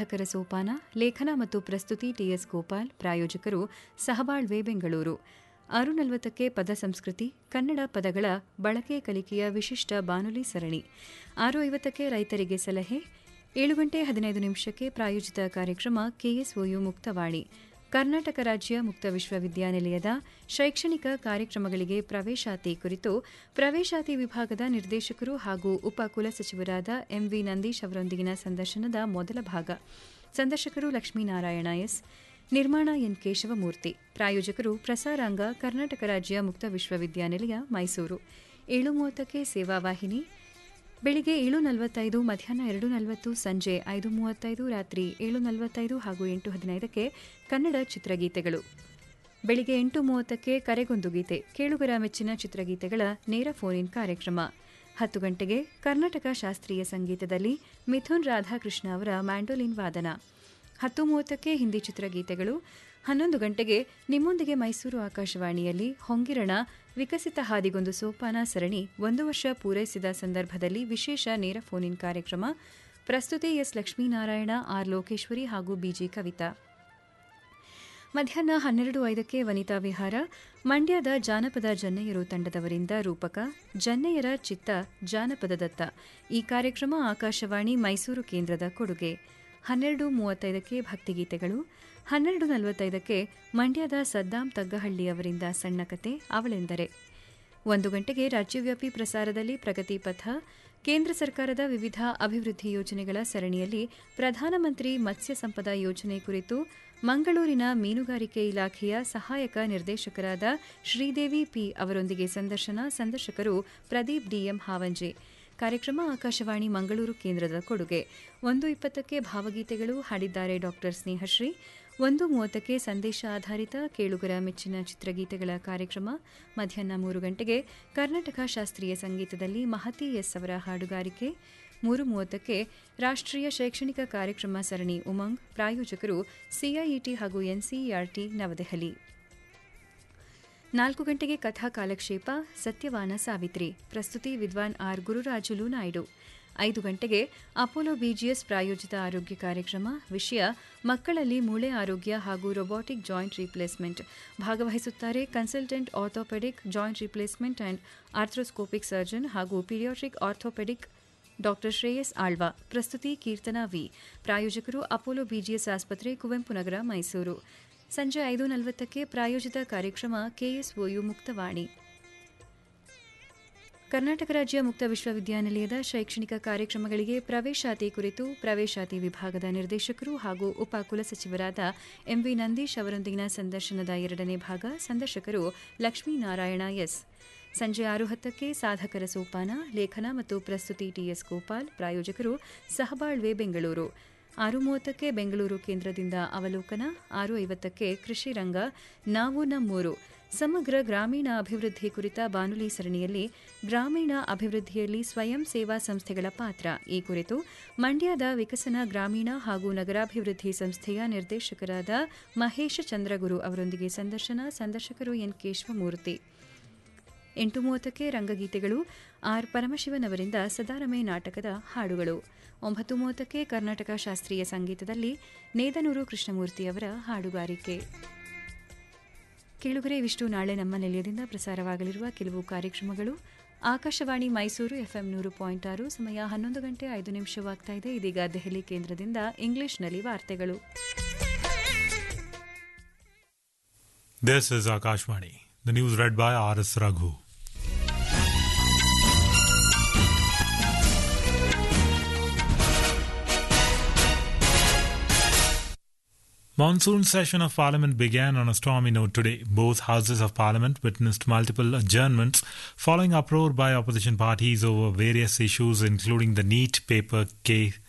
ಸಾಧಕರ ಸೋಪಾನ ಲೇಖನ ಮತ್ತು ಪ್ರಸ್ತುತಿ ಟಿಎಸ್ ಗೋಪಾಲ್ ಪ್ರಾಯೋಜಕರು ಸಹಬಾಳ್ವೆ ಬೆಂಗಳೂರು ಆರು ನಲವತ್ತಕ್ಕೆ ಪದ ಸಂಸ್ಕೃತಿ ಕನ್ನಡ ಪದಗಳ ಬಳಕೆ ಕಲಿಕೆಯ ವಿಶಿಷ್ಟ ಬಾನುಲಿ ಸರಣಿ ಆರು ಐವತ್ತಕ್ಕೆ ರೈತರಿಗೆ ಸಲಹೆ ಏಳು ಗಂಟೆ ಹದಿನೈದು ನಿಮಿಷಕ್ಕೆ ಪ್ರಾಯೋಜಿತ ಕಾರ್ಯಕ್ರಮ ಕೆಎಸ್ಒಯು ಮುಕ್ತವಾಣಿ ಕರ್ನಾಟಕ ರಾಜ್ಯ ಮುಕ್ತ ವಿಶ್ವವಿದ್ಯಾನಿಲಯದ ಶೈಕ್ಷಣಿಕ ಕಾರ್ಯಕ್ರಮಗಳಿಗೆ ಪ್ರವೇಶಾತಿ ಕುರಿತು ಪ್ರವೇಶಾತಿ ವಿಭಾಗದ ನಿರ್ದೇಶಕರು ಹಾಗೂ ಉಪ ಕುಲಸಚಿವರಾದ ಎಂವಿ ನಂದೀಶ್ ಅವರೊಂದಿಗಿನ ಸಂದರ್ಶನದ ಮೊದಲ ಭಾಗ ಸಂದರ್ಶಕರು ಲಕ್ಷ್ಮೀನಾರಾಯಣ ಎಸ್ ನಿರ್ಮಾಣ ಎನ್ ಕೇಶವಮೂರ್ತಿ ಪ್ರಾಯೋಜಕರು ಪ್ರಸಾರಾಂಗ ಕರ್ನಾಟಕ ರಾಜ್ಯ ಮುಕ್ತ ವಿಶ್ವವಿದ್ಯಾನಿಲಯ ಮೈಸೂರು ಏಳು ಮೂವತ್ತಕ್ಕೆ ಸೇವಾವಾಹಿನಿ ಬೆಳಿಗ್ಗೆ ಏಳು ನಲವತ್ತೈದು ಮಧ್ಯಾಹ್ನ ಎರಡು ನಲವತ್ತು ಸಂಜೆ ಐದು ಮೂವತ್ತೈದು ರಾತ್ರಿ ಏಳು ನಲವತ್ತೈದು ಹಾಗೂ ಎಂಟು ಹದಿನೈದಕ್ಕೆ ಕನ್ನಡ ಚಿತ್ರಗೀತೆಗಳು ಬೆಳಿಗ್ಗೆ ಎಂಟು ಮೂವತ್ತಕ್ಕೆ ಕರೆಗೊಂದು ಗೀತೆ ಕೇಳುಗರ ಮೆಚ್ಚಿನ ಚಿತ್ರಗೀತೆಗಳ ನೇರ ಫೋನ್ ಇನ್ ಕಾರ್ಯಕ್ರಮ ಹತ್ತು ಗಂಟೆಗೆ ಕರ್ನಾಟಕ ಶಾಸ್ತ್ರೀಯ ಸಂಗೀತದಲ್ಲಿ ಮಿಥುನ್ ರಾಧಾಕೃಷ್ಣ ಅವರ ಮ್ಯಾಂಡೋಲಿನ್ ವಾದನ ಹತ್ತು ಮೂವತ್ತಕ್ಕೆ ಹಿಂದಿ ಚಿತ್ರಗೀತೆಗಳು ಹನ್ನೊಂದು ಗಂಟೆಗೆ ನಿಮ್ಮೊಂದಿಗೆ ಮೈಸೂರು ಆಕಾಶವಾಣಿಯಲ್ಲಿ ಹೊಂಗಿರಣ ವಿಕಸಿತ ಹಾದಿಗೊಂದು ಸೋಪಾನ ಸರಣಿ ಒಂದು ವರ್ಷ ಪೂರೈಸಿದ ಸಂದರ್ಭದಲ್ಲಿ ವಿಶೇಷ ನೇರ ಫೋನ್ ಇನ್ ಕಾರ್ಯಕ್ರಮ ಪ್ರಸ್ತುತಿ ಎಸ್ ಲಕ್ಷ್ಮೀನಾರಾಯಣ ಆರ್ ಲೋಕೇಶ್ವರಿ ಹಾಗೂ ಬಿಜಿ ಕವಿತಾ ಮಧ್ಯಾಹ್ನ ಹನ್ನೆರಡು ಐದಕ್ಕೆ ವನಿತಾ ವಿಹಾರ ಮಂಡ್ಯದ ಜಾನಪದ ಜನ್ನೆಯರು ತಂಡದವರಿಂದ ರೂಪಕ ಜನ್ನೆಯರ ಚಿತ್ತ ಜಾನಪದದತ್ತ ಈ ಕಾರ್ಯಕ್ರಮ ಆಕಾಶವಾಣಿ ಮೈಸೂರು ಕೇಂದ್ರದ ಕೊಡುಗೆ ಹನ್ನೆರಡು ಮೂವತ್ತೈದಕ್ಕೆ ಭಕ್ತಿಗೀತೆಗಳು ಹನ್ನೆರಡು ನಲವತ್ತೈದಕ್ಕೆ ಮಂಡ್ಯದ ಸದ್ದಾಂ ತಗ್ಗಹಳ್ಳಿ ಅವರಿಂದ ಸಣ್ಣ ಕತೆ ಅವಳೆಂದರೆ ಒಂದು ಗಂಟೆಗೆ ರಾಜ್ಯವ್ಯಾಪಿ ಪ್ರಸಾರದಲ್ಲಿ ಪ್ರಗತಿ ಪಥ ಕೇಂದ್ರ ಸರ್ಕಾರದ ವಿವಿಧ ಅಭಿವೃದ್ಧಿ ಯೋಜನೆಗಳ ಸರಣಿಯಲ್ಲಿ ಪ್ರಧಾನಮಂತ್ರಿ ಮತ್ಸ್ಯ ಸಂಪದ ಯೋಜನೆ ಕುರಿತು ಮಂಗಳೂರಿನ ಮೀನುಗಾರಿಕೆ ಇಲಾಖೆಯ ಸಹಾಯಕ ನಿರ್ದೇಶಕರಾದ ಶ್ರೀದೇವಿ ಪಿ ಅವರೊಂದಿಗೆ ಸಂದರ್ಶನ ಸಂದರ್ಶಕರು ಪ್ರದೀಪ್ ಡಿಎಂ ಹಾವಂಜೆ ಕಾರ್ಯಕ್ರಮ ಆಕಾಶವಾಣಿ ಮಂಗಳೂರು ಕೇಂದ್ರದ ಕೊಡುಗೆ ಒಂದು ಇಪ್ಪತ್ತಕ್ಕೆ ಭಾವಗೀತೆಗಳು ಹಾಡಿದ್ದಾರೆ ಡಾಕ್ಟರ್ ಸ್ನೇಹಶ್ರೀ ಒಂದು ಮೂವತ್ತಕ್ಕೆ ಸಂದೇಶ ಆಧಾರಿತ ಕೇಳುಗರ ಮೆಚ್ಚಿನ ಚಿತ್ರಗೀತೆಗಳ ಕಾರ್ಯಕ್ರಮ ಮಧ್ಯಾಹ್ನ ಮೂರು ಗಂಟೆಗೆ ಕರ್ನಾಟಕ ಶಾಸ್ತ್ರೀಯ ಸಂಗೀತದಲ್ಲಿ ಮಹತಿ ಎಸ್ ಅವರ ಹಾಡುಗಾರಿಕೆ ಮೂರು ಮೂವತ್ತಕ್ಕೆ ರಾಷ್ಟ್ರೀಯ ಶೈಕ್ಷಣಿಕ ಕಾರ್ಯಕ್ರಮ ಸರಣಿ ಉಮಂಗ್ ಪ್ರಾಯೋಜಕರು ಸಿಐಇಟಿ ಹಾಗೂ ಎನ್ಸಿಇಆರ್ಟಿ ನವದೆಹಲಿ ನಾಲ್ಕು ಗಂಟೆಗೆ ಕಥಾ ಕಾಲಕ್ಷೇಪ ಸತ್ಯವಾನ ಸಾವಿತ್ರಿ ಪ್ರಸ್ತುತಿ ವಿದ್ವಾನ್ ಆರ್ ಗುರುರಾಜುಲು ನಾಯ್ಡು ಐದು ಗಂಟೆಗೆ ಅಪೋಲೋ ಬಿಜಿಎಸ್ ಪ್ರಾಯೋಜಿತ ಆರೋಗ್ಯ ಕಾರ್ಯಕ್ರಮ ವಿಷಯ ಮಕ್ಕಳಲ್ಲಿ ಮೂಳೆ ಆರೋಗ್ಯ ಹಾಗೂ ರೊಬಾಟಿಕ್ ಜಾಯಿಂಟ್ ರಿಪ್ಲೇಸ್ಮೆಂಟ್ ಭಾಗವಹಿಸುತ್ತಾರೆ consultant orthopaedic joint replacement and arthroscopic surgeon ಹಾಗೂ paediatric orthopaedic doctor Shreyas Alva ಪ್ರಸ್ತುತಿ ಕೀರ್ತನಾ ವಿ ಪ್ರಾಯೋಜಕರು ಅಪೋಲೋ ಬಿಜಿಎಸ್ ಆಸ್ಪತ್ರೆ ಕುವೆಂಪು ನಗರ ಮೈಸೂರು ಸಂಜೆ ಐದು ನಲವತ್ತಕ್ಕೆ ಪ್ರಾಯೋಜಿತ ಕಾರ್ಯಕ್ರಮ ಕೆಎಸ್ಒಯು ಮುಕ್ತವಾಣಿ ಕರ್ನಾಟಕ ರಾಜ್ಯ ಮುಕ್ತ ವಿಶ್ವವಿದ್ಯಾನಿಲಯದ ಶೈಕ್ಷಣಿಕ ಕಾರ್ಯಕ್ರಮಗಳಿಗೆ ಪ್ರವೇಶಾತಿ ಕುರಿತು ಪ್ರವೇಶಾತಿ ವಿಭಾಗದ ನಿರ್ದೇಶಕರು ಹಾಗೂ ಉಪ ಕುಲಸಚಿವರಾದ ಎಂವಿ ನಂದೀಶ್ ಅವರೊಂದಿಗಿನ ಸಂದರ್ಶನದ ಎರಡನೇ ಭಾಗ ಸಂದರ್ಶಕರು ಲಕ್ಷ್ಮೀನಾರಾಯಣ ಎಸ್ ಸಂಜೆ ಆರು ಹತ್ತಕ್ಕೆ ಸಾಧಕರ ಸೋಪಾನ ಲೇಖನ ಮತ್ತು ಪ್ರಸ್ತುತಿ ಟಿಎಸ್ ಗೋಪಾಲ್ ಪ್ರಾಯೋಜಕರು ಸಹಬಾಳ್ವೆ ಬೆಂಗಳೂರು ಆರು ಮೂವತ್ತಕ್ಕೆ ಬೆಂಗಳೂರು ಕೇಂದ್ರದಿಂದ ಅವಲೋಕನ ಆರು ಐವತ್ತಕ್ಕೆ ಕೃಷಿ ರಂಗ ನಾವು ನಮ್ಮೂರು ಸಮಗ್ರ ಗ್ರಾಮೀಣ ಅಭಿವೃದ್ಧಿ ಕುರಿತ ಬಾನುಲಿ ಸರಣಿಯಲ್ಲಿ ಗ್ರಾಮೀಣ ಅಭಿವೃದ್ಧಿಯಲ್ಲಿ ಸ್ವಯಂ ಸೇವಾ ಸಂಸ್ಥೆಗಳ ಪಾತ್ರ ಈ ಕುರಿತು ಮಂಡ್ಯದ ವಿಕಸನ ಗ್ರಾಮೀಣ ಹಾಗೂ ನಗರಾಭಿವೃದ್ಧಿ ಸಂಸ್ಥೆಯ ನಿರ್ದೇಶಕರಾದ ಮಹೇಶ ಚಂದ್ರಗುರು ಅವರೊಂದಿಗೆ ಸಂದರ್ಶನ ಸಂದರ್ಶಕರು ಎನ್ ಕೇಶವಮೂರ್ತಿ ಎಂಟು ಮೂವತ್ತಕ್ಕೆ ರಂಗಗೀತೆಗಳು ಆರ್ ಪರಮಶಿವನ್ ಅವರಿಂದ ಸದಾರಮೆ ನಾಟಕದ ಹಾಡುಗಳು ಒಂಬತ್ತು ಮೂವತ್ತಕ್ಕೆ ಕರ್ನಾಟಕ ಶಾಸ್ತ್ರೀಯ ಸಂಗೀತದಲ್ಲಿ ನೇದನೂರು ಕೃಷ್ಣಮೂರ್ತಿ ಅವರ ಹಾಡುಗಾರಿಕೆ ಕೇಳುಗರೆ ಇವಿಷ್ಟು ನಾಳೆ ನಮ್ಮ ನಿಲಯದಿಂದ ಪ್ರಸಾರವಾಗಲಿರುವ ಕೆಲವು ಕಾರ್ಯಕ್ರಮಗಳು ಆಕಾಶವಾಣಿ ಮೈಸೂರು ಎಫ್ಎಂ ನೂರು ಪಾಯಿಂಟ್ ಆರು ಸಮಯ ಹನ್ನೊಂದು ಗಂಟೆ ಐದು ನಿಮಿಷವಾಗ್ತಾ ಇದೆ ಇದೀಗ ದೆಹಲಿ ಕೇಂದ್ರದಿಂದ ಇಂಗ್ಲಿಷ್ನಲ್ಲಿ ವಾರ್ತೆಗಳು This is Akashvani. The news read by R.S. Raghu. Monsoon session of Parliament began on a stormy note today. Both houses of Parliament witnessed multiple adjournments following uproar by opposition parties over various issues, including the NEET paper case